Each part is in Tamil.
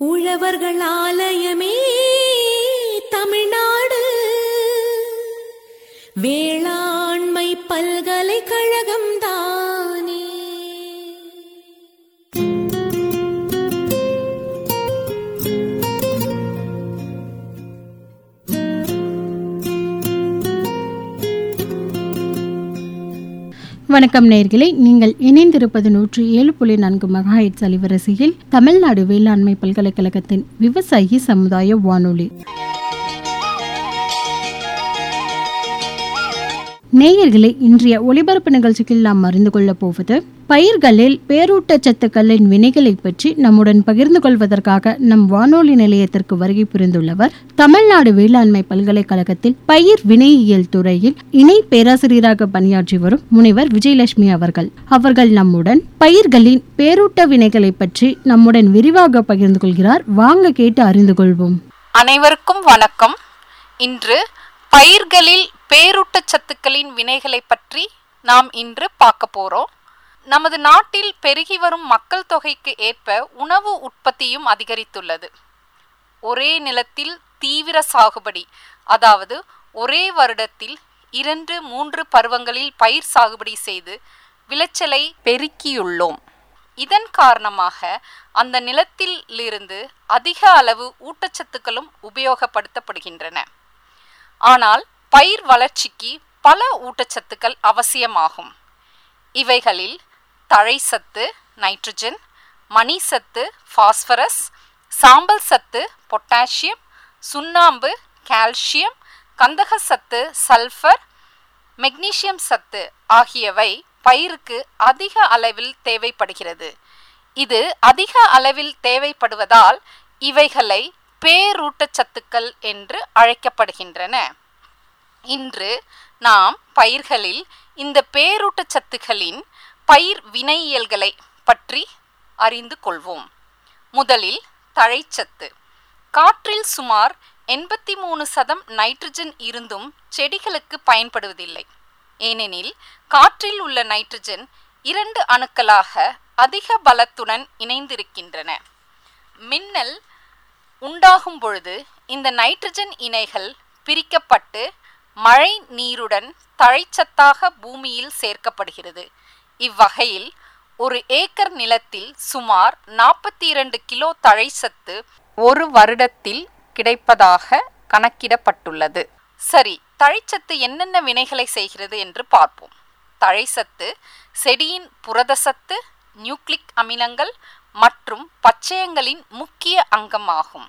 உழவர்கள் ஆலயமே தமிழ்நாடு வேளாண்மை பல்கலைக்கழகம் தானே வணக்கம் நேர்களே நீங்கள் இணைந்திருப்பது நூற்றி ஏழு புள்ளி நான்கு மெகாஹெட்ஸ் அலைவரிசையில் தமிழ்நாடு வேளாண்மை பல்கலைக்கழகத்தின் விவசாயி சமுதாய வானொலி நேயர்களே இன்றைய ஒளிபரப்பு நிகழ்ச்சியில் நாம் அறிந்து கொள்ளப் போவது பயிர்களில் பேரூட்டச்சத்துக்களின் வினைகளை பற்றி நம்முடன் பகிர்ந்து கொள்வதற்காக நம் வானொலி நிலையத்திற்கு வருகை புரிந்துள்ளவர் தமிழ்நாடு வேளாண்மை பல்கலைக்கழகத்தில் பயிர் வினையியல் துறையில் இணை பேராசிரியராக பணியாற்றி வரும் முனைவர் விஜயலட்சுமி அவர்கள் அவர்கள் நம்முடன் பயிர்களின் பேரூட்ட வினைகளை பற்றி நம்முடன் விரிவாக பகிர்ந்து கொள்கிறார் வாங்க கேட்டு அறிந்து கொள்வோம் அனைவருக்கும் வணக்கம் இன்று பயிர்களில் பேரூட்டச்சத்துக்களின் வினைகளை பற்றி நாம் இன்று பார்க்க போறோம் நமது நாட்டில் பெருகி வரும் மக்கள் தொகைக்கு ஏற்ப உணவு உற்பத்தியும் அதிகரித்துள்ளது ஒரே நிலத்தில் தீவிர சாகுபடி அதாவது ஒரே வருடத்தில் இரண்டு மூன்று பருவங்களில் பயிர் சாகுபடி செய்து விளைச்சலை பெருக்கியுள்ளோம் இதன் காரணமாக அந்த நிலத்தில் இருந்து அதிக அளவு ஊட்டச்சத்துக்களும் உபயோகப்படுத்தப்படுகின்றன ஆனால் பயிர் வளர்ச்சிக்கு பல ஊட்டச்சத்துக்கள் அவசியமாகும் இவைகளில் தழைச்சத்து நைட்ரஜன் மணிசத்து பாஸ்பரஸ் சாம்பல் சத்து பொட்டாசியம் சுண்ணாம்பு கால்சியம் கந்தக சத்து சல்ஃபர் மெக்னீசியம் சத்து ஆகியவை பயிருக்கு அதிக அளவில் தேவைப்படுகிறது இது அதிக அளவில் தேவைப்படுவதால் இவைகளை பேரூட்டச்சத்துக்கள் என்று அழைக்கப்படுகின்றன இன்று நாம் பயிர்களில் இந்த பேரூட்டச்சத்துக்களின் பயிர் வினையியல்களை பற்றி அறிந்து கொள்வோம் முதலில் தழைச்சத்து காற்றில் சுமார் எண்பத்தி மூணு சதம் நைட்ரஜன் இருந்தும் செடிகளுக்கு பயன்படுவதில்லை ஏனெனில் காற்றில் உள்ள நைட்ரஜன் இரண்டு அணுக்களாக அதிக பலத்துடன் இணைந்திருக்கின்றன மின்னல் உண்டாகும் பொழுது இந்த நைட்ரஜன் இணைகள் பிரிக்கப்பட்டு மழை நீருடன் தழைச்சத்தாக பூமியில் சேர்க்கப்படுகிறது இவ்வகையில் ஒரு ஏக்கர் நிலத்தில் சுமார் நாற்பத்தி இரண்டு கிலோ தழைச்சத்து ஒரு வருடத்தில் கிடைப்பதாக கணக்கிடப்பட்டுள்ளது சரி தழைச்சத்து என்னென்ன வினைகளை செய்கிறது என்று பார்ப்போம் தழைச்சத்து செடியின் புரதசத்து நியூக்ளிக் அமிலங்கள் மற்றும் பச்சையங்களின் முக்கிய அங்கமாகும்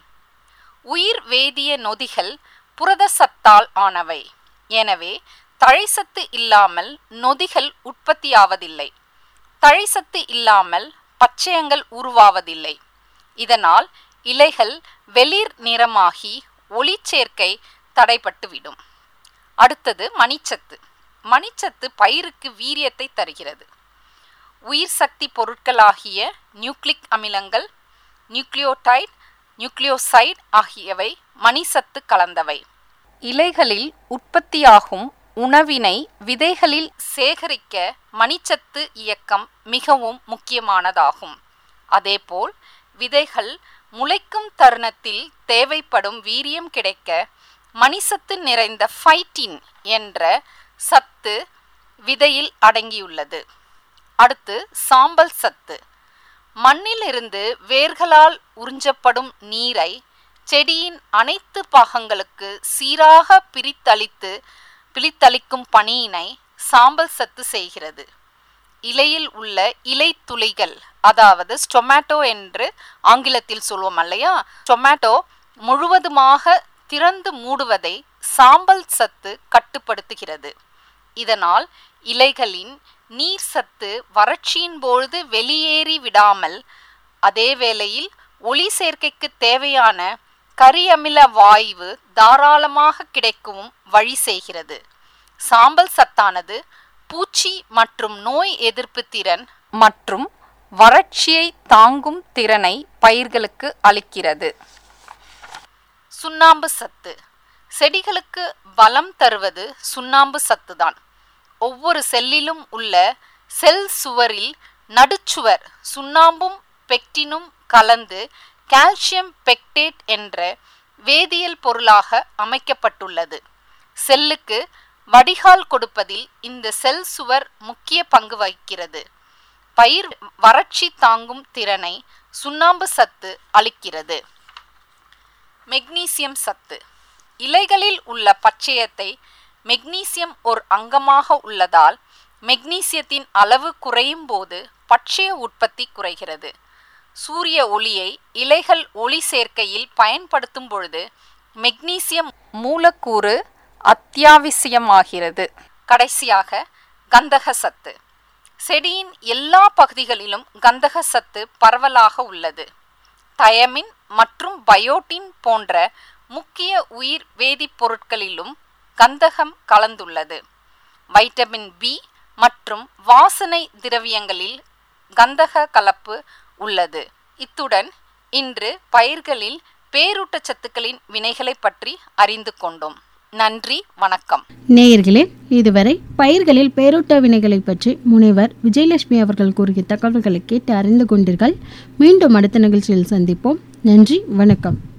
உயிர் வேதிய நொதிகள் புரத சத்தால் ஆனவை எனவே தழைசத்து இல்லாமல் நொதிகள் உற்பத்தியாவதில்லை தழைசத்து இல்லாமல் பச்சையங்கள் உருவாவதில்லை இதனால் இலைகள் வெளிர் நிறமாகி ஒளிச்சேர்க்கை தடைப்பட்டுவிடும் அடுத்தது மணிச்சத்து மணிச்சத்து பயிருக்கு வீரியத்தை தருகிறது உயிர் சக்தி பொருட்களாகிய நியூக்ளிக் அமிலங்கள் நியூக்ளியோடைட் நியூக்ளியோசைட் ஆகியவை மணிசத்து கலந்தவை இலைகளில் உற்பத்தியாகும் உணவினை விதைகளில் சேகரிக்க மணிச்சத்து இயக்கம் மிகவும் முக்கியமானதாகும் அதேபோல் விதைகள் முளைக்கும் தருணத்தில் தேவைப்படும் வீரியம் கிடைக்க மணிசத்து நிறைந்த ஃபைட்டின் என்ற சத்து விதையில் அடங்கியுள்ளது அடுத்து சாம்பல் சத்து மண்ணிலிருந்து வேர்களால் உறிஞ்சப்படும் நீரை செடியின் அனைத்து பாகங்களுக்கு சீராக பிரித்தளித்து பிரித்தளிக்கும் பணியினை சாம்பல் சத்து செய்கிறது இலையில் உள்ள இலை துளிகள் அதாவது ஸ்டொமேட்டோ என்று ஆங்கிலத்தில் சொல்வோம் இல்லையா டொமேட்டோ முழுவதுமாக திறந்து மூடுவதை சாம்பல் சத்து கட்டுப்படுத்துகிறது இதனால் இலைகளின் நீர் சத்து வறட்சியின் பொழுது வெளியேறி விடாமல் அதே வேளையில் ஒளி சேர்க்கைக்கு தேவையான கரியமில வாயு தாராளமாக கிடைக்கவும் வழி செய்கிறது சாம்பல் சத்தானது பூச்சி மற்றும் நோய் எதிர்ப்பு திறன் மற்றும் வறட்சியை தாங்கும் திறனை பயிர்களுக்கு அளிக்கிறது சுண்ணாம்பு சத்து செடிகளுக்கு பலம் தருவது சுண்ணாம்பு சத்துதான் ஒவ்வொரு செல்லிலும் உள்ள செல் சுவரில் நடுச்சுவர் சுண்ணாம்பும் பெக்டினும் கலந்து கால்சியம் பெக்டேட் என்ற வேதியியல் பொருளாக அமைக்கப்பட்டுள்ளது செல்லுக்கு வடிகால் கொடுப்பதில் இந்த செல் சுவர் முக்கிய பங்கு வகிக்கிறது பயிர் வறட்சி தாங்கும் திறனை சுண்ணாம்பு சத்து அளிக்கிறது மெக்னீசியம் சத்து இலைகளில் உள்ள பச்சையத்தை மெக்னீசியம் ஒரு அங்கமாக உள்ளதால் மெக்னீசியத்தின் அளவு குறையும் போது பச்சைய உற்பத்தி குறைகிறது சூரிய ஒளியை இலைகள் ஒளி சேர்க்கையில் பயன்படுத்தும் பொழுது மெக்னீசியம் மூலக்கூறு அத்தியாவசியமாகிறது கடைசியாக கந்தக சத்து செடியின் எல்லா பகுதிகளிலும் கந்தக சத்து பரவலாக உள்ளது தயமின் மற்றும் பயோட்டின் போன்ற முக்கிய உயிர் வேதிப்பொருட்களிலும் கந்தகம் கலந்துள்ளது வைட்டமின் பி மற்றும் வாசனை திரவியங்களில் கந்தக கலப்பு உள்ளது இத்துடன் இன்று பயிர்களில் பேரூட்டச்சத்துக்களின் வினைகளை பற்றி அறிந்து கொண்டோம் நன்றி வணக்கம் நேயர்களே இதுவரை பயிர்களில் பேரூட்ட வினைகளை பற்றி முனைவர் விஜயலட்சுமி அவர்கள் கூறிய தகவல்களை கேட்டு அறிந்து கொண்டீர்கள் மீண்டும் அடுத்த நிகழ்ச்சியில் சந்திப்போம் நன்றி வணக்கம்